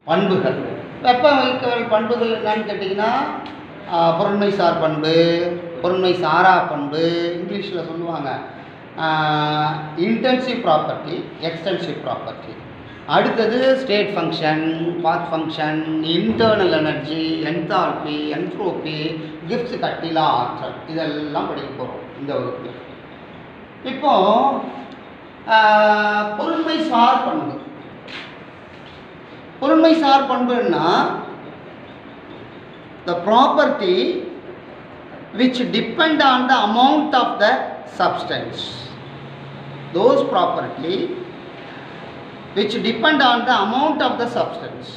பண்புகள் வெப்பவியக்கவியல் பண்புகள் என்னன்னு கேட்டிங்கன்னா ஆஹ், பொருண்மை சார் பண்பு பொருண்மை சாரா பண்பு இங்கிலீஷில் சொல்லுவாங்க இன்டென்சிவ் ப்ராப்பர்ட்டி எக்ஸ்டென்சிவ் ப்ராப்பர்ட்டி அடுத்தது state function path function internal energy enthalpy entropy Gibbs கட்டிலா ஆற்றல் இதெல்லாம் படிக்க போகிறோம் இந்த வகுப்பில் இப்போ ஆஹ், பொருண்மை சார் பண்பு பொருண்மை சார் பண்புன்னா the property which depend on the amount of the substance those property which depend on the amount of the substance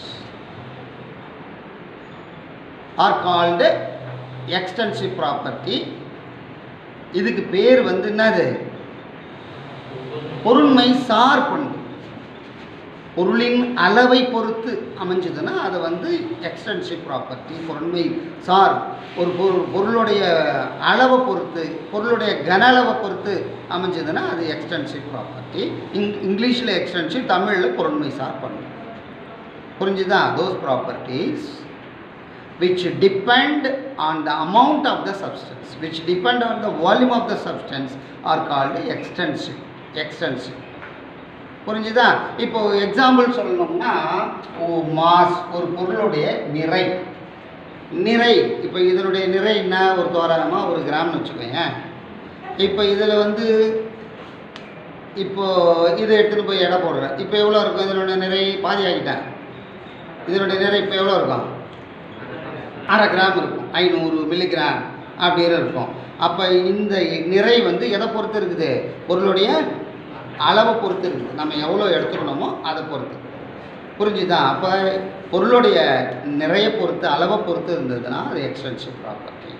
are called extensive property இதுக்கு பேர் வந்து என்னது பொருண்மை சார் பண்பு பொருளின் அளவை பொறுத்து அமைஞ்சதுன்னா அது வந்து எக்ஸ்டென்சிவ் ப்ராப்பர்ட்டி பொருண்மை சார் ஒரு பொருள் பொருளுடைய அளவை பொறுத்து பொருளுடைய கன அளவை பொறுத்து அமைஞ்சதுன்னா அது எக்ஸ்டென்சிவ் ப்ராப்பர்ட்டி இங் இங்கிலீஷில் எக்ஸ்டென்சிவ் தமிழில் பொருண்மை சார் பண்ணும் புரிஞ்சுதா those properties which depend on the amount of the substance which depend on the volume of the substance are called extensive extensive புரிஞ்சுதா இப்போ எக்ஸாம்பிள் சொல்லணும்னா ஓ மாஸ் ஒரு பொருளுடைய நிறை நிறை இப்போ இதனுடைய நிறை என்ன ஒரு தோராயமாக ஒரு கிராம்னு வச்சுக்கோங்க இப்போ இதில் வந்து இப்போ இதை எடுத்துகிட்டு போய் எடை போடுறேன் இப்போ எவ்வளோ இருக்கும் இதனுடைய நிறை பாதி ஆகிட்டேன் இதனுடைய நிறை இப்போ எவ்வளோ இருக்கும் அரை கிராம் இருக்கும் ஐநூறு மில்லிகிராம் அப்படின்னு இருக்கும் அப்போ இந்த நிறை வந்து எதை பொறுத்து இருக்குது பொருளுடைய அளவை பொறுத்து இருக்குது நம்ம எவ்வளோ எடுத்துக்கணுமோ அதை பொறுத்து புரிஞ்சுதா அப்போ பொருளுடைய நிறைய பொறுத்து அளவை பொறுத்து இருந்ததுன்னா அது எக்ஸ்பென்சிவ் ப்ராப்பர்ட்டி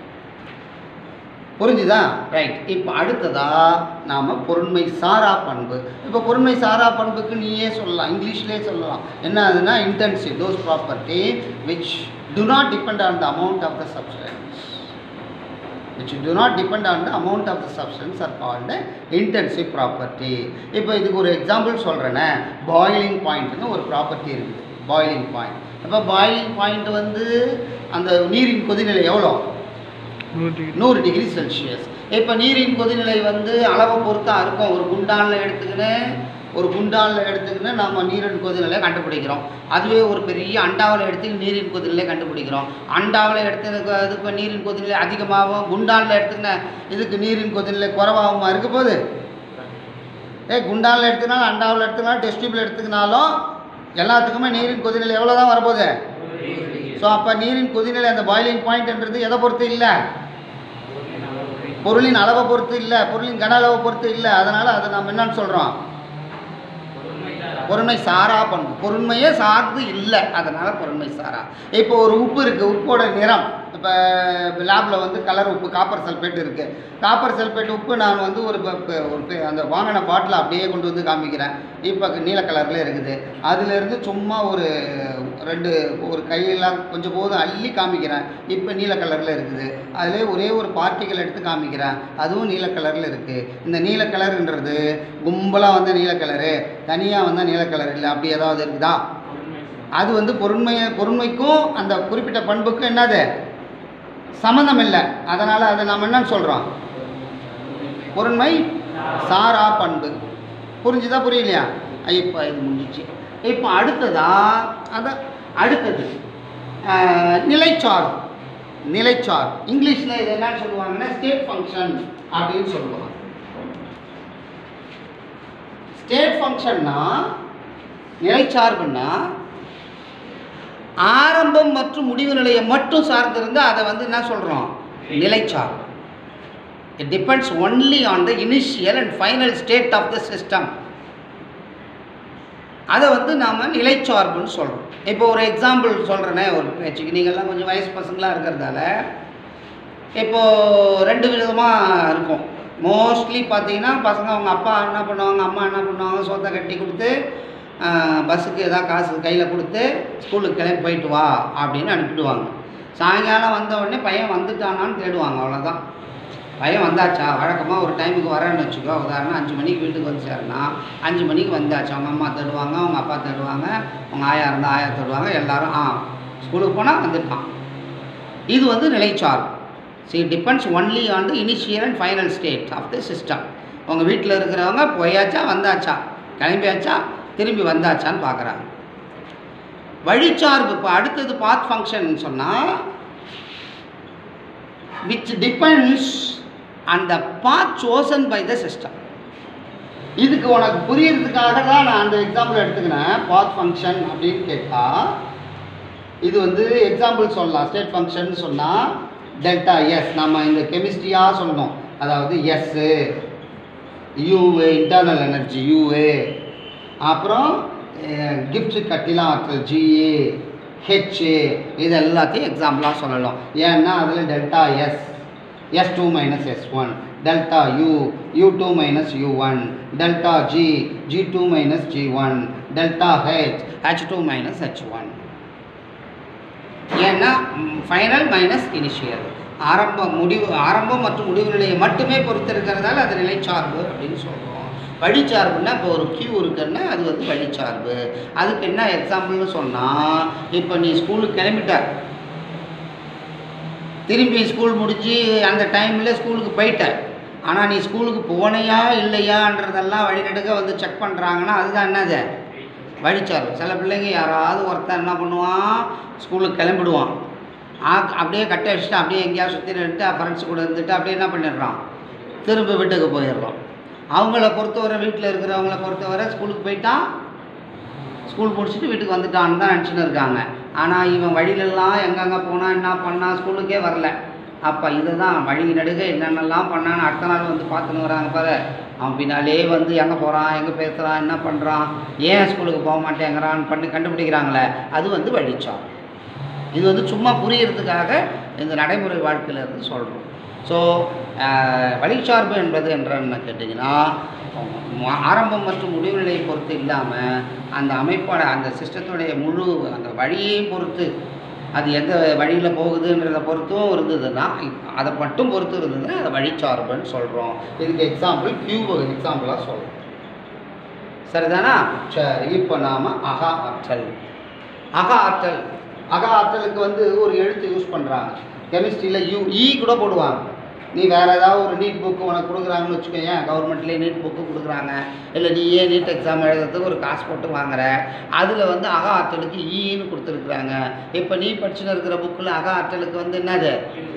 புரிஞ்சுதா ரைட் இப்போ அடுத்ததா நாம் பொருண்மை சாரா பண்பு இப்போ பொருண்மை சாரா பண்புக்கு நீயே சொல்லலாம் இங்கிலீஷ்லேயே சொல்லலாம் என்ன அதுனா intensive those property which do not depend on the amount of the substance which do not depend on the amount of the substance are called intensive property இப்போ இதுக்கு ஒரு எக்ஸாம்பிள் சொல்கிறேனே பாயிலிங் பாயிண்ட்னு ஒரு ப்ராப்பர்ட்டி இருக்குது பாயிலிங் பாயிண்ட் இப்போ boiling point வந்து அந்த நீரின் கொதிநிலை எவ்வளோ நூறு டிகிரி நூறு டிகிரி செல்சியஸ் இப்போ நீரின் கொதிநிலை வந்து அளவை பொறுத்தா இருக்கும் ஒரு குண்டானில் எடுத்துக்கின்னு ஒரு குண்டானில் எடுத்துக்கின்னு நம்ம நீரின் கொதிநிலையை கண்டுபிடிக்கிறோம் அதுவே ஒரு பெரிய அண்டாவில் எடுத்து நீரின் கொதிநிலையை கண்டுபிடிக்கிறோம் அண்டாவில் எடுத்து இது இப்போ நீரின் கொதிநிலை அதிகமாகும் குண்டானில் எடுத்துக்கின இதுக்கு நீரின் கொதிநிலை குறைவாகுமா இருக்க போகுது ஏ குண்டானில் எடுத்துக்கினாலும் அண்டாவில் எடுத்துக்கினாலும் டெஸ்ட் டியூப்பில் எடுத்துக்கினாலும் எல்லாத்துக்குமே நீரின் கொதிநிலை எவ்வளோ தான் வரப்போகுது ஸோ அப்போ நீரின் கொதிநிலை அந்த பாயிலிங் பாயிண்ட்ன்றது எதை பொறுத்து இல்லை பொருளின் அளவை பொறுத்து இல்லை பொருளின் கன அளவை பொறுத்து இல்லை அதனால் அதை நம்ம என்னன்னு சொல்கிறோம் பொருண்மை சாரா பண்பு பொருண்மையே சார்ந்து இல்லை அதனால் பொருண்மை சாரா இப்போ ஒரு உப்பு இருக்குது உப்போட நிறம் இப்போ லேபில் வந்து கலர் உப்பு காப்பர் சல்பேட் இருக்குது காப்பர் சல்பேட் உப்பு நான் வந்து ஒரு ப- ப- ஒரு பே- அந்த வாங்கின பாட்டில் அப்படியே கொண்டு வந்து காமிக்கிறேன் இப்போ நீல கலரில் இருக்குது அதுலேருந்து சும்மா ஒரு ரெண்டு ஒரு கையெல்லாம் கொஞ்சம் போதும் அள்ளி காமிக்கிறேன் இப்போ நீல கலரில் இருக்குது அதிலே ஒரே ஒரு பார்ட்டிக்கல் எடுத்து காமிக்கிறேன் அதுவும் நீல கலரில் இருக்குது இந்த நீல கலருன்றது கும்பலாக வந்த நீல கலரு தனியாக வந்தால் நீல கலர் இல்லை அப்படி ஏதாவது இருக்குதா அது வந்து பொருண்மையை பொருண்மைக்கும் அந்த குறிப்பிட்ட பண்புக்கும் என்னது சம்மந்தம் இல்லை அதனால் அதை நாம் என்னன்னு சொல்கிறோம் பொருண்மை சாரா பண்பு புரிஞ்சுதா புரியலையா இப்போ இது முடிஞ்சிச்சு இப்போ அடுத்ததா அதான் அடுத்தது ஆஹ், நிலைச்சார் நிலைச்சார் இங்கிலீஷில் இது என்னன்னு சொல்லுவாங்கன்னா ஸ்டேட் ஃபங்க்ஷன் அப்படின்னு சொல்லுவாங்க ஸ்டேட் ஃபங்க்ஷன்னா நிலைச்சார்புன்னா ஆரம்பம் மற்றும் முடிவு நிலையை மட்டும் சார்ந்திருந்தா அதை வந்து என்ன சொல்கிறோம் நிலைச்சார்பு it depends only on the initial and final state of the system அதை வந்து நாம் நிலைச்சார்புன்னு சொல்கிறோம் இப்போ ஒரு எக்ஸாம்பிள் சொல்கிறேனே ஒரு பேச்சுக்கு நீங்கள்லாம் கொஞ்சம் வயசு பசங்களாக இருக்கிறதால இப்போது ரெண்டு விதமாக இருக்கும் மோஸ்ட்லி பார்த்தீங்கன்னா பசங்க அவங்க அப்பா என்ன பண்ணுவாங்க அம்மா என்ன பண்ணுவாங்க சொத்தை கட்டி கொடுத்து ஆஹ், பஸ்ஸுக்கு ஏதாவது காசு கையில் கொடுத்து ஸ்கூலுக்கு கிளம்பி போயிட்டு வா அப்படின்னு அனுப்பிடுவாங்க சாயங்காலம் வந்த உடனே பையன் வந்துட்டானான்னு தேடுவாங்க அவ்வளோதான் பையன் வந்தாச்சா வழக்கமாக ஒரு டைமுக்கு வரேன்னு வச்சுக்கோ உதாரணம் அஞ்சு மணிக்கு வீட்டுக்கு வந்து சேரனா அஞ்சு மணிக்கு வந்தாச்சு அவங்க அம்மா தருவாங்க அவங்க அப்பா தருவாங்க அவங்க ஆயா இருந்தால் ஆயா தருவாங்க எல்லாரும் ஆ ஸ்கூலுக்கு போனால் வந்துட்டான் இது வந்து நிலைச்சார்பு சி depends only on the initial and final state of the system உங்கள் வீட்டில் இருக்கிறவங்க போயாச்சா வந்தாச்சா கிளம்பியாச்சா திரும்பி வந்தாச்சான்னு பார்க்குறாங்க வழிச்சார்பு இப்போ அடுத்தது பாத் ஃபங்க்ஷன் சொன்னால் which depends on the path chosen by the system இதுக்கு உனக்கு புரியறதுக்காக தான் நான் அந்த எக்ஸாம்பிள் எடுத்துக்கினேன் பாத் ஃபங்க்ஷன் அப்படின்னு கேட்டால் இது வந்து எக்ஸாம்பிள் சொல்லலாம் ஸ்டேட் ஃபங்க்ஷன் சொன்னால் டெல்டா எஸ் நம்ம இந்த கெமிஸ்ட்ரியாக சொன்னோம் அதாவது S U internal energy U அப்புறம் கிஃப்ட் கட்டிலாம் ஆற்றல் ஜிஏ ஹெச்சு இது எல்லாத்தையும் எக்ஸாம்பிளாக சொல்லலாம் ஏன்னா அதில் delta S S two minus S one delta U U two minus U one delta G G two minus G one delta H H two minus H one ஏன்னா ஃபைனல் மைனஸ் இனிஷியல் ஆரம்பம் முடிவு ஆரம்பம் மற்றும் முடிவு நிலையை மட்டுமே பொறுத்து இருக்கிறதால அது நிலைச்சார்பு அப்படின்னு சொல்கிறோம் வழிச்சார்புன்னா இப்போ ஒரு கியூ இருக்குன்னா அது வந்து வழிச்சார்பு அதுக்கு என்ன எக்ஸாம்பிள்னு சொன்னால் இப்போ நீ ஸ்கூலுக்கு கிளம்பிட்ட திரும்பி ஸ்கூல் முடிஞ்சு அந்த டைமில் ஸ்கூலுக்கு போயிட்ட ஆனால் நீ ஸ்கூலுக்கு போனையா இல்லையான்றதெல்லாம் வழிநடுக்க வந்து செக் பண்ணுறாங்கன்னா அதுதான் என்னது வழிச்சார்பு சில பிள்ளைங்க யாராவது ஒருத்தன் என்ன பண்ணுவான் ஸ்கூலுக்கு கிளம்பிடுவான் ஆ அப்படியே கட்டை அடிச்சுட்டு அப்படியே எங்கேயாவது சுற்றி நின்றுட்டு ஃப்ரெண்ட்ஸ் கூட இருந்துட்டு அப்படியே என்ன பண்ணிடுறான் திரும்ப வீட்டுக்கு போயிடுறான் அவங்கள பொறுத்தவரை வீட்டில் இருக்கிறவங்கள பொறுத்தவரை ஸ்கூலுக்கு போயிட்டான் ஸ்கூல் முடிச்சுட்டு வீட்டுக்கு வந்துட்டான்னு தான் நினச்சின்னு இருக்காங்க ஆனால் இவன் வழியிலெல்லாம் எங்கெங்கே போனான் என்ன பண்ணான் ஸ்கூலுக்கே வரல அப்போ இதுதான் வழி நடுக என்னென்னலாம் பண்ணான்னு அடுத்த நாள் வந்து பார்த்துன்னு வராங்க பாரு அவன் பின்னாலே வந்து எங்கே போகிறான் எங்கே பேசுகிறான் என்ன பண்ணுறான் ஏன் ஸ்கூலுக்கு போக மாட்டேங்கிறான்னு பண்ணி கண்டுபிடிக்கிறாங்களே அது வந்து வழிச்சார் இது வந்து சும்மா புரியறதுக்காக இந்த நடைமுறை வாழ்க்கையில் இருந்து சொல்கிறோம் ஸோ வழிச்சார்பு என்பது என்ன கேட்டிங்கன்னா ம- ஆரம்பம் மற்றும் முடிவு நிலையை பொறுத்து இல்லாமல் அந்த அமைப்போட அந்த சிஸ்டத்துடைய முழு அந்த வழியை பொறுத்து அது எந்த வழியில் போகுதுன்றதை பொறுத்தும் இருந்ததுன்னா இப்- அதை மட்டும் பொறுத்து இருந்ததுன்னா அதை வழிச்சார்புன்னு சொல்கிறோம் இதுக்கு எக்ஸாம்பிள் கியூப் எக்ஸாம்பிளாக சொல்கிறோம் சரிதானா சரி இப்போ நாம் அகா ஆற்றல் அகா ஆற்றல் அகா ஆற்றலுக்கு வந்து ஒரு எழுத்து யூஸ் பண்ணுறாங்க கெமிஸ்ட்ரியில் யூ ஈ கூட போடுவாங்க நீ வேறு ஏதாவது ஒரு நீட் புக்கு உனக்கு கொடுக்குறாங்கன்னு வச்சுக்கோங்க கவர்மெண்ட்லேயே நீட் புக்கு கொடுக்குறாங்க இல்லை நீ ஏன் நீட் எக்ஸாம் எழுதுறதுக்கு ஒரு காசு போட்டு வாங்குற அதில் வந்து அகா ஆற்றலுக்கு ஈன்னு கொடுத்துருக்குறாங்க இப்போ நீ படிச்சுன்னு இருக்கிற புக்கில் அகா ஆற்றலுக்கு வந்து என்னது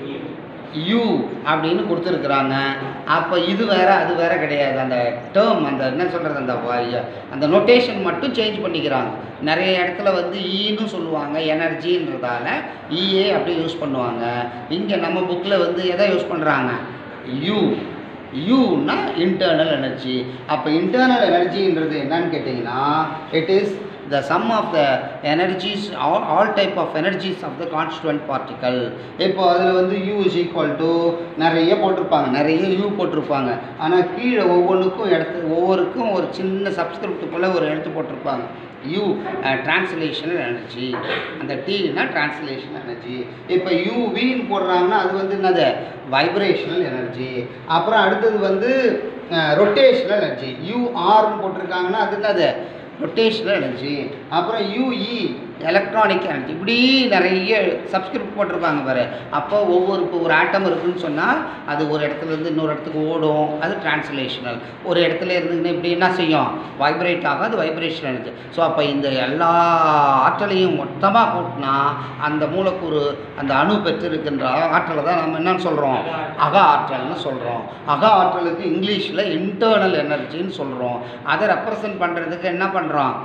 யூ அப்படின்னு கொடுத்துருக்குறாங்க அப்போ இது வேற அது வேற கிடையாது அந்த டேர்ம் அந்த என்ன சொல்கிறது அந்த வ- அந்த நொட்டேஷன் மட்டும் சேஞ்ச் பண்ணிக்கிறாங்க நிறைய இடத்துல வந்து ஈன்னு சொல்லுவாங்க எனர்ஜின்றதால ஈயே அப்படியே யூஸ் பண்ணுவாங்க இங்கே நம்ம புக்கில் வந்து எதை யூஸ் பண்ணுறாங்க யூ யூன்னா இன்டர்னல் எனர்ஜி அப்போ இன்டர்னல் எனர்ஜின்றது என்னன்னு கேட்டிங்கன்னா it is the sum of the energies all, all type of energies of the constituent particle இப்போ அதில் வந்து u is equal to நிறைய போட்டிருப்பாங்க நிறைய u போட்டிருப்பாங்க ஆனால் கீழே ஒவ்வொன்றுக்கும் இடத்து ஒவ்வொருக்கும் ஒரு சின்ன சப்ஸ்கிரிப்டுக்குள்ளே ஒரு எழுத்து போட்டிருப்பாங்க u டிரான்ஸ்லேஷனல் எனர்ஜி அந்த டீனா டிரான்ஸ்லேஷனல் எனர்ஜி இப்போ யூவின்னு போடுறாங்கன்னா அது வந்து என்னது வைப்ரேஷனல் எனர்ஜி அப்புறம் அடுத்தது வந்து ரொட்டேஷனல் எனர்ஜி யூஆர்னு போட்டிருக்காங்கன்னா அது என்னது ரொட்டேஷனல் எனர்ஜி அப்புறம் யூஇ எலக்ட்ரானிக் எனர்ஜி இப்படி நிறைய சப்ஸ்கிரிப்ட் போட்டிருப்பாங்க பாரு அப்போ ஒவ்வொரு இப்போ ஒரு ஆட்டம் இருக்குன்னு சொன்னால் அது ஒரு இடத்துல இருந்து இன்னொரு இடத்துக்கு ஓடும் அது டிரான்ஸ்லேஷனல் ஒரு இடத்துல இருந்துங்கன்னா இப்படி என்ன செய்யும் வைப்ரேட் ஆகும் அது வைப்ரேஷன் எனர்ஜி ஸோ அப்போ இந்த எல்லா ஆற்றலையும் மொத்தமாக கூட்டினா அந்த மூலக்கூறு அந்த அணு பெற்றிருக்கின்ற ஆற்றலை தான் நம்ம என்னன்னு சொல்கிறோம் அக ஆற்றல்னு சொல்கிறோம் அக ஆற்றலுக்கு இங்கிலீஷில் இன்டர்னல் எனர்ஜின்னு சொல்கிறோம் அதை ரெப்ரசன்ட் பண்ணுறதுக்கு என்ன பண்ணுறோம்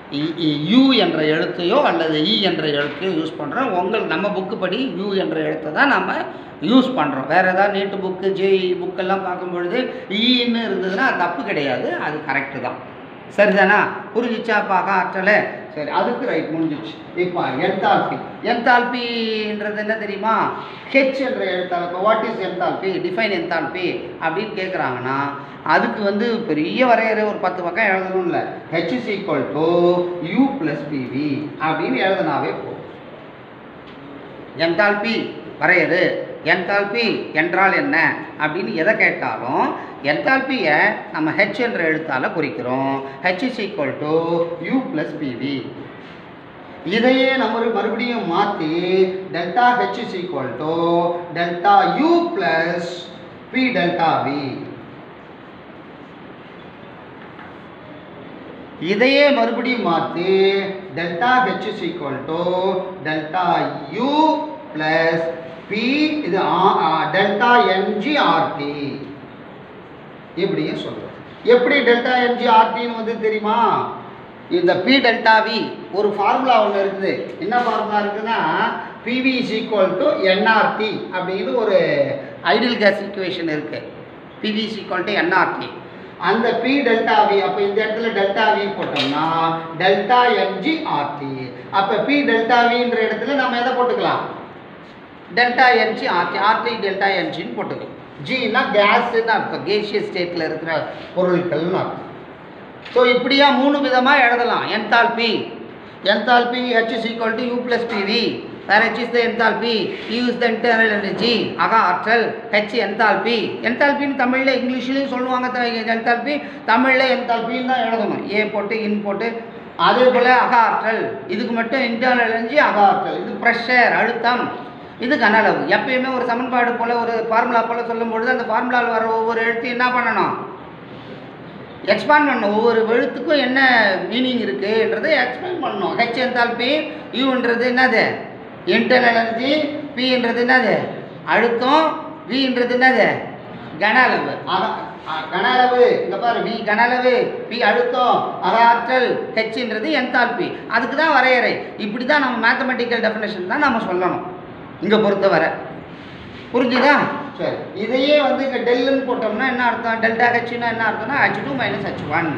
யூ என்ற எழுத்தையோ அல்லது இ என்ற எழுத்தையோ யூஸ் பண்ணுறோம் உங்கள் நம்ம புக்கு படி யூ என்ற எழுத்தை தான் நம்ம யூஸ் பண்ணுறோம் வேறு ஏதாவது நீட்டு புக்கு ஜேஇ புக்கெல்லாம் பார்க்கும்பொழுது ஈன்னு இருந்ததுன்னா அது தப்பு கிடையாது அது கரெக்டு தான் சரிதானா புரிஞ்சிச்சா பார்க்க ஆற்றலை சரி அதுக்கு ரைட் முடிஞ்சிச்சு இப்போ என்தால்பி என்தால்பின்றது என்ன தெரியுமா ஹெச் என்ற எழுத்தால் இப்போ what is enthalpy define enthalpy அப்படின்னு கேட்குறாங்கன்னா அதுக்கு வந்து பெரிய வரையறை ஒரு பத்து பக்கம் எழுதணும்ல H is equal to U plus PV அப்படின்னு எழுதினாவே போதும் என்தால்பி வரையறு என்தால்பி என்றால் என்ன அப்படின்னு எதை கேட்டாலும் என்தால்பியை நம்ம ஹெச் என்ற எழுத்தால் குறிக்கிறோம் H is equal to U plus PV இதையே நம்ம மறுபடியும் மாற்றி delta H is equal to delta U plus P delta V இதையே மறுபடியும் மாற்றி delta H is equal to delta U plus P இது டெல்டா என்ஜி ஆர்டி இப்படியே சொல்கிறோம் எப்படி டெல்டா என்ஜி ஆர்டின்னு வந்து தெரியுமா இந்த பி டெல்டா வி ஒரு ஃபார்முலா ஒன்று இருக்குது என்ன ஃபார்முலா இருக்குன்னா PV is equal to NRT அப்படின்னு ஒரு ஐடியல் கேஸ் ஈக்குவேஷன் இருக்குது PV is equal to NRT அந்த பி டெல்டா வி அப்போ இந்த இடத்துல டெல்டா வி போட்டோம்னா டெல்டா என்ஜி ஆர்டி அப்போ பி டெல்டா வின்ற இடத்துல நம்ம எதை போட்டுக்கலாம் delta NG RT RT delta என்ஜின்னு போட்டுக்கலாம் ஜின்னா கேஸ்ன்னு அர்த்தம் கேஷியஸ் ஸ்டேட்டில் இருக்கிற பொருட்கள்னு அர்த்தம் ஸோ இப்படியா மூணு விதமாக எழுதலாம் enthalpy enthalpy H is equal to U plus PV where H is the enthalpy U is the internal energy அகா ஆற்றல் ஹெச் என்தால்பி என்தால்பின்னு தமிழில் இங்கிலீஷ்லேயும் சொல்லுவாங்க என்தால்பி தமிழில் என்தால்பின்னு தான் எழுதணும் ஏ போட்டு இன் போட்டு அதே போல் அகா ஆற்றல் இதுக்கு மட்டும் இன்டர்னல் எனர்ஜி அகா ஆற்றல் இது ப்ரெஷர் அழுத்தம் இது கன அளவு எப்பயுமே ஒரு சமன்பாடு போல் ஒரு ஃபார்முலா போல் சொல்லும் பொழுது அந்த ஃபார்முலாவில் வர ஒவ்வொரு எழுத்து என்ன பண்ணணும் எக்ஸ்பேண்ட் பண்ணணும் ஒவ்வொரு எழுத்துக்கும் என்ன மீனிங் இருக்குன்றதை எக்ஸ்பிளைன் பண்ணணும் ஹெச் என்தால்பி யூன்றது என்னது இன்டர்னல் எனர்ஜி பின்றது என்னது அழுத்தம் வின்றது என்னது கன அளவு அக- அ- கன அளவு இங்கே பாரு வி கன அளவு பி அழுத்தம் அக ஆற்றல் ஹெச்ன்றது என்தால்பி அதுக்கு தான் வரையறை இப்படி தான் நம்ம மேத்தமெட்டிக்கல் டெஃபினேஷன் தான் நம்ம சொல்லணும் இங்கே பொறுத்தவரை புரிஞ்சுதா சரி இதையே வந்து இங்கே டெல்லுன்னு போட்டோம்னா என்ன அர்த்தம் டெல்டா ஹெச்னா என்ன அர்த்தம்னா H two minus H one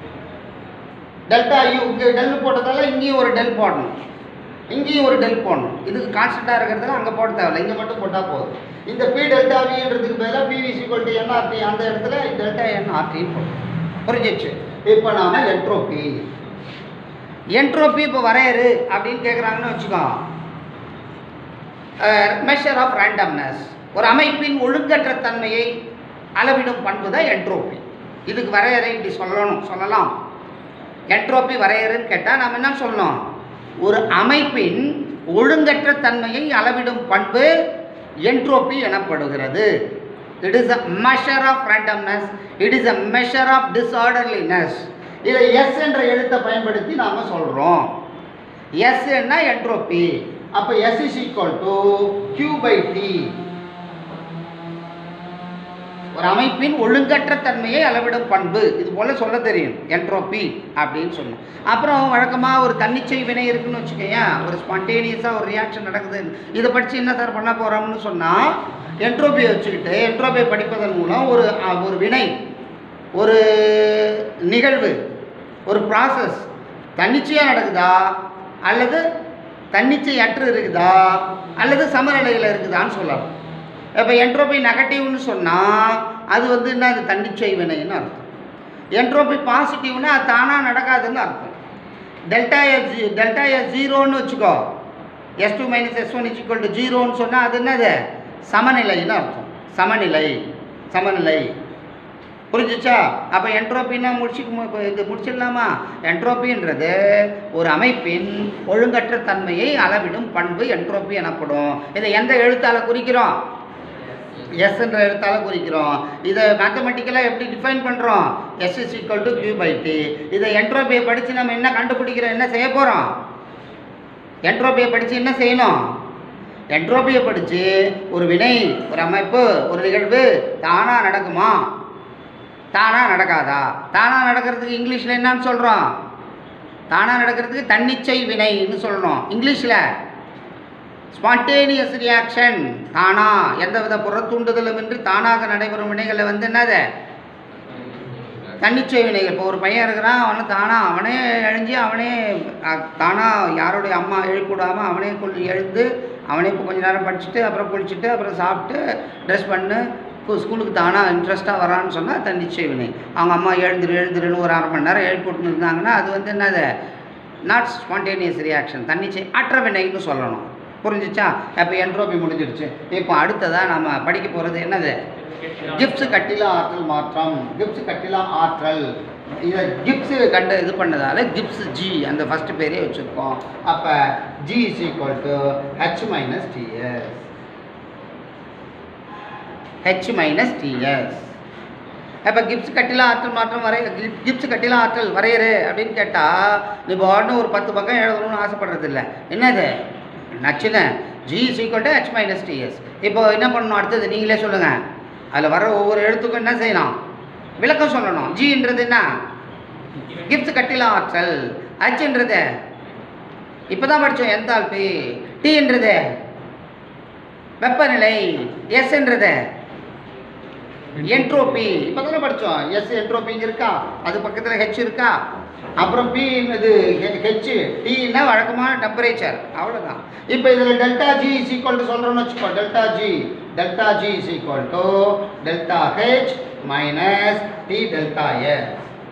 delta U இங்கே டெல் போட்டதால இங்கேயும் ஒரு டெல் போடணும் இங்கேயும் ஒரு டெல் போடணும் இதுக்கு கான்ஸ்டண்ட்டாக இருக்கிறதுல அங்கே போட தேவையில்ல இங்கே மட்டும் போட்டால் போதும் இந்த பி டெல்டா வின்றதுக்கு பதிலாக பிவி சிக்வல் டு என்ஆர்டி அந்த இடத்துல டெல்டா என்ஆர்டின்னு போடணும் புரிஞ்சிச்சு இப்போ நாம என்ட்ரோபி என்ட்ரோபி இப்போ வரையறு அப்படின்னு கேட்குறாங்கன்னு வச்சுக்கோ மெஷர் ஆஃப் ரேண்டம்னஸ் ஒரு அமைப்பின் ஒழுங்கற்ற தன்மையை அளவிடும் பண்பு தான் என்ட்ரோபி இதுக்கு வரையறை இப்படி சொல்லணும் சொல்லலாம் என்ட்ரோபி வரையறைன்னு கேட்டால் நம்ம என்ன சொல்லணும் ஒரு அமைப்பின் ஒழுங்கற்ற தன்மையை அளவிடும் பண்பு என்ட்ரோபி எனப்படுகிறது it is a measure of randomness it is a measure of disorderliness இதை எஸ் என்ற எழுத்தை பயன்படுத்தி நாம் சொல்கிறோம் எஸ்ன்னா என்ட்ரோபி அப்போ S is equal to Q by T ஒரு அமைப்பின் ஒழுங்கற்ற தன்மையை அளவிடும் பண்பு இது போல சொல்ல தெரியும் என்ட்ரோபி அப்படின்னு சொன்னோம் அப்புறம் வழக்கமாக ஒரு தன்னிச்சை வினை இருக்குன்னு வச்சுக்கோயேன் ஒரு ஸ்பான்டேனியஸாக ஒரு ரியாக்ஷன் நடக்குது இதை படித்து என்ன சார் பண்ண போகிறோம்னு சொன்னால் என்ட்ரோபியை வச்சுக்கிட்டு என்ட்ரோபியை படிப்பதன் மூலம் ஒரு அ, ஒரு வினை ஒரு நிகழ்வு ஒரு ப்ராசஸ் தன்னிச்சையாக நடக்குதா அல்லது தன்னிச்சை அற்று இருக்குதா அல்லது சமநிலையில் இருக்குதான்னு சொல்லலாம் இப்போ என்ட்ரோபி நெகட்டிவ்னு சொன்னால் அது வந்து என்ன அது தன்னிச்சை வினைன்னு அர்த்தம் என்ட்ரோபி பாசிட்டிவ்னா அது தானாக நடக்காதுன்னு அர்த்தம் டெல்டா எஸ் டெல்டா எஸ் ஜீரோன்னு வச்சுக்கோ S two minus S one equal to ஜீரோன்னு சொன்னால் அது என்னது சமநிலைன்னு அர்த்தம் சமநிலை சமநிலை புரிஞ்சுச்சா அப்போ என்ட்ரோபின்னா முடிச்சு இப்போ இது முடிச்சிடலாமா என்ட்ரோபின்றது ஒரு அமைப்பின் ஒழுங்கற்ற தன்மையை அளவிடும் பண்பு என்ட்ரோபி எனப்படும் இதை எந்த எழுத்தால் குறிக்கிறோம் எஸ் என்ற எழுத்தால் குறிக்கிறோம் இதை மேத்தமெட்டிக்கலாக எப்படி டிஃபைன் பண்ணுறோம் S is equal to Q by T இதை என்ட்ரோபியை படித்து நம்ம என்ன கண்டுபிடிக்கிறோம் என்ன செய்ய போகிறோம் என்ட்ரோபியை படித்து என்ன செய்யணும் என்ட்ரோபியை படித்து ஒரு வினை ஒரு அமைப்பு ஒரு நிகழ்வு தானாக நடக்குமா தானாக நடக்காதா தானாக நடக்கிறதுக்கு இங்கிலீஷில் என்னன்னு சொல்கிறோம் தானாக நடக்கிறதுக்கு தன்னிச்சை வினைன்னு சொல்கிறோம் இங்கிலீஷில் ஸ்பான்டேனியஸ் ரியாக்ஷன் தானா எந்தவித புறத்தூண்டுதலும் இன்றி தானாக நடைபெறும் வினைகளை வந்து என்னது தன்னிச்சை வினைகள் இப்போ ஒரு பையன் இருக்கிறான் அவனை தானா அவனே எழுஞ்சி அவனே அஹ், தானா யாருடைய அம்மா எழுப்பிவிடாமல் அவனே கொள் எழுந்து அவனே இப்போ கொஞ்ச நேரம் படிச்சுட்டு அப்புறம் குளிச்சுட்டு அப்புறம் சாப்பிட்டு ட்ரெஸ் பண்ணு கு- ஸ்கூலுக்கு தானாக இன்ட்ரெஸ்ட்டாக வரான்னு சொன்னால் தன்னிச்சை வினை அவங்க அம்மா எழுந்துரு எழுந்துருன்னு ஒரு அரை மணி நேரம் எழுப்பி விட்டுன்னு இருந்தாங்கன்னா அது வந்து என்னது நாட் ஸ்பான்டேனியஸ் ரியாக்ஷன் தன்னிச்சை அற்ற வினைன்னு சொல்லணும் புரிஞ்சுச்சா அப்போ என்ட்ரோபி முடிஞ்சிடுச்சு இப்போ அடுத்ததாக நம்ம படிக்க போகிறது என்னது கிப்ஸ் கட்டில ஆற்றல் மாற்றம் கிப்ஸ் கட்டில ஆற்றல் இதை கிப்ஸ் கண்டு இது பண்ணதால கிப்ஸ் ஜி அந்த ஃபர்ஸ்ட் பேரே வச்சுருக்கோம் அப்போ G is equal to H minus TS H minus TS அப்போ கிப்ஸ் கட்டில ஆற்றல் மாற்றம் வரைய கிப்ஸ் கட்டில ஆற்றல் வரையறு அப்படின்னு கேட்டால் நீ உடனே ஒரு பத்து பக்கம் எழுதணும்னு ஆசைப்படுறது இல்லை என்னது நச்சுன G is equal to H minus TS இப்போ என்ன பண்ணணும் அடுத்தது நீங்களே சொல்லுங்கள் அதில் வர ஒவ்வொரு எழுத்துக்கும் என்ன செய்யணும் விளக்கம் சொல்லணும் ஜின்றது என்ன கிப்ஸ் கட்டில ஆற்றல் ஹெச்ன்றது இப்போ தான் படித்தோம் எந்தால்பி டீன்றது வெப்பநிலை எஸ்ன்றது என்ட்ரோபி இப்போ தானே படித்தோம் எஸ் என்ட்ரோபி இங்கே இருக்கா அது பக்கத்தில் ஹெச் இருக்கா அப்புறம் பி இது ஹெச் டீனா வழக்கமான டெம்பரேச்சர் அவ்வளோதான் இப்போ இதில் delta G is equal to சொல்கிறோன்னு வச்சுக்கோ delta G delta G is equal to delta H minus T delta S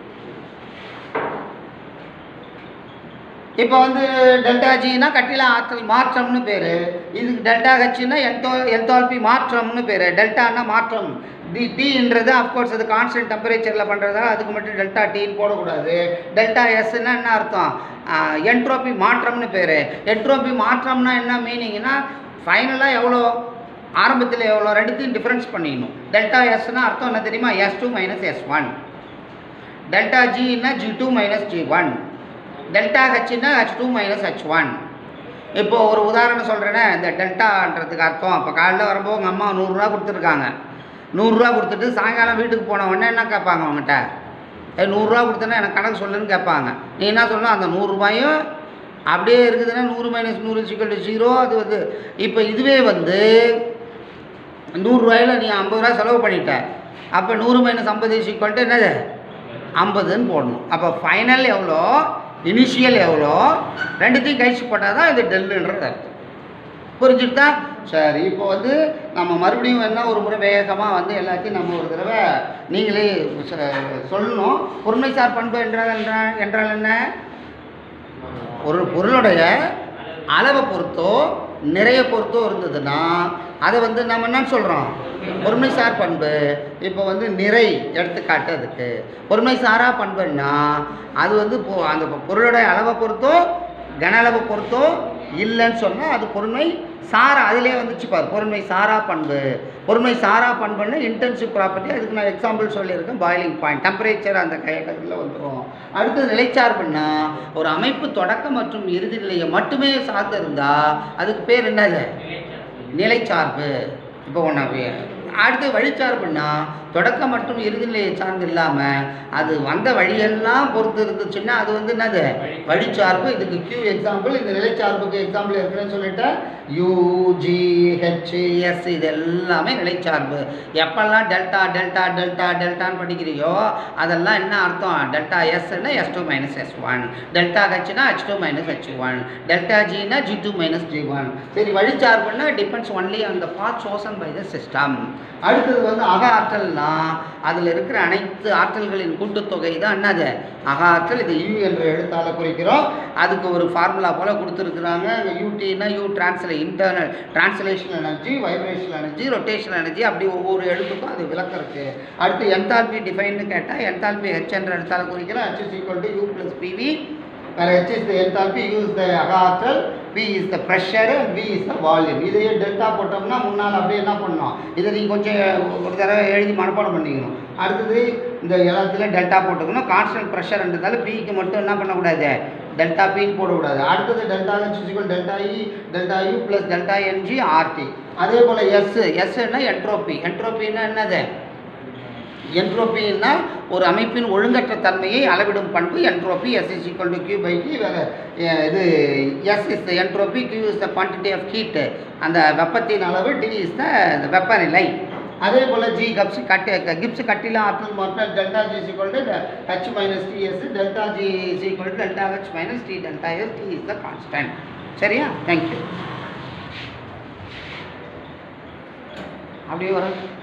இப்போ வந்து டெல்டா ஜினா கட்டில ஆற்றல் மாற்றம்னு பேர் இதுக்கு டெல்டா ஹெச்னா என்டோ என்தால்பி மாற்றம்னு பேர் டெல்டானா மாற்றம் டி டீன்றது அஃப்கோர்ஸ் அது கான்ஸ்டன்ட் டெம்பரேச்சரில் பண்ணுறதால அதுக்கு மட்டும் டெல்டா டீன்னு போடக்கூடாது டெல்டா எஸ்ன்னா என்ன அர்த்தம் என்ட்ரோபி மாற்றம்னு பேர் என்ட்ரோபி மாற்றம்னா என்ன மீனிங்னா ஃபைனலாக எவ்வளோ ஆரம்பத்தில் எவ்வளோ ரெண்டுத்தையும் டிஃப்ரென்ஸ் பண்ணிடணும் டெல்டா எஸ்னா அர்த்தம் என்ன தெரியுமா S two minus S one delta ஜின்னா G two minus G one delta ஹெச்னா H two minus H one இப்போ ஒரு உதாரணம் சொல்கிறேனே இந்த டெல்டான்றதுக்கு அர்த்தம் இப்போ காலையில் வரும்போது உங்கள் அம்மா நூறுரூவா கொடுத்துருக்காங்க நூறுரூவா கொடுத்துட்டு சாயங்காலம் வீட்டுக்கு போன உடனே என்ன கேட்பாங்க அவங்ககிட்ட ஏ நூறுரூவா கொடுத்தேன்னா எனக்கு கணக்கு சொல்லுன்னு கேட்பாங்க நீ என்ன சொல்லணும் அந்த நூறுரூபாயும் அப்படியே இருக்குதுன்னா நூறு மைனஸ் நூறு சிக்கல் ஜீரோ அது வந்து இப்போ இதுவே வந்து நூறுரூவாயில் நீ ஐம்பது ரூபா செலவு பண்ணிட்ட அப்போ நூறு மைனஸ் ஐம்பது ஈக்குவல்ட்டு என்னது ஐம்பதுன்னு போடணும் அப்போ ஃபைனல் எவ்வளோ இனிஷியல் எவ்வளோ ரெண்டுத்தையும் கழிச்சு போட்டால் தான் இது டெல்லுன்றது அர்த்தம் புரிஞ்சுட்டா சரி இப்போ வந்து நம்ம மறுபடியும் என்ன ஒரு முறை வேகமாக வந்து எல்லாத்தையும் நம்ம ஒரு தடவை நீங்களே சொ- சொல்லணும் பொறுமைசார் பண்பு என்றால் என்ன- என்றால் என்ன ஒரு பொருளுடைய அளவை பொறுத்தோ நிறைய பொறுத்தோ இருந்ததுன்னா அதை வந்து நம்ம என்ன சொல்கிறோம் பொறுமைசார் பண்பு இப்போ வந்து நிறை எடுத்துக்காட்டு அதுக்கு பொறுமைசாரா பண்புன்னா அது வந்து பொ- அந்த பொருளுடைய அளவை பொறுத்தோ கன அளவை பொறுத்தோ இல்லைன்னு சொன்னால் அது பொறுமை சாரா அதிலே வந்துச்சு பாரு பொறுமை சாரா பண்பு பொறுமை சாரா பண்புன்னா இன்டென்சிவ் ப்ராப்பர்ட்டி அதுக்கு நான் எக்ஸாம்பிள் சொல்லியிருக்கேன் பாயிலிங் பாயிண்ட் டெம்பரேச்சர் அந்த கேட்டகரியில் வந்துடும் அடுத்தது நிலைச்சார்புன்னா ஒரு அமைப்பு தொடக்கம் மற்றும் இறுதி நிலையை மட்டுமே சார்ந்து இருந்தால் அதுக்கு பேர் என்னது நிலைச்சார்பு இப்போ ஒன்று அடுத்து வழிச்சார்புன்னா தொடக்கம் மற்றும் இறுதி நிலையை சார்ந்து இல்லாமல் அது வந்த வழியெல்லாம் பொறுத்து இருந்துச்சுன்னா அது வந்து என்னது வழிச்சார்பு இதுக்கு கியூ எக்ஸாம்பிள் இந்த நிலைச்சார்புக்கு எக்ஸாம்பிள் இருக்குன்னு சொல்லிட்டேன் யூ ஜி ஹெச் எஸ் இது எல்லாமே நிலைச்சார்பு எப்பெல்லாம் டெல்டா டெல்டா டெல்டா டெல்டான்னு படிக்கிறியோ அதெல்லாம் என்ன அர்த்தம் டெல்டா எஸ்ன்னா S two minus S one delta ஹெச்னா H two minus H one delta ஜினா G two minus G one சரி வழிச்சார்புன்னா depends only on the path chosen by the system அடுத்தது வந்து அக ஆற்றல்னா அதில் இருக்கிற அனைத்து ஆற்றல்களின் கூட்டுத்தொகை தான் என்னது அக ஆற்றல் இது யூ என்ற எழுத்தால் குறிக்கிறோம் அதுக்கு ஒரு ஃபார்முலா போல் கொடுத்துருக்குறாங்க யூடினா யூ டிரான்ஸ்லே internal translation energy vibrational energy rotational energy அப்படி ஒவ்வொரு எழுத்துக்கும் அது விளக்கம் இருக்குது அடுத்து என்தால்பி டிஃபைன்னு கேட்டால் என்தால்பி ஹெச் என்ற எழுத்தால் குறிக்கிறோம் H is equal to U plus PV where H is the enthalpy, U is the அகாற்றல் V is the pressure and V is the volume இதையே டெல்டா போட்டோம்னா முன்னால் அப்படியே என்ன பண்ணணும் இதை நீங்கள் கொஞ்சம் ஒரு தடவை எழுதி மனப்பாடம் பண்ணிக்கணும் அடுத்தது இந்த எல்லாத்துலேயும் டெல்டா போட்டுக்கணும் கான்ஸ்டன்ட் ப்ரெஷர்ன்றதால பிக்கு மட்டும் என்ன பண்ணக்கூடாது டெல்டா பின்னு போடக்கூடாது அடுத்தது delta H delta E delta U plus delta NG RT அதே போல் எஸ் எஸ்ன்னா என்ட்ரோபி என்ட்ரோபின்னா என்னது என்ட்ரோபின்னா ஒரு அமைப்பின் ஒழுங்கற்ற தன்மையை அளவிடும் பண்பு entropy S is equal to Q by T வேறு இது S is the entropy Q is the quantity of heat அந்த வெப்பத்தின் அளவு டி இஸ் த வெப்பநிலை அதே போல் ஜி கப்ஸ் கட்டு கிப்ஸ் கட்டில ஆற்றல் மாற்றம் delta G is equal to H minus T S delta G is equal to delta H minus T delta S T is the constant சரியா தேங்க்யூ அப்படியே வரும்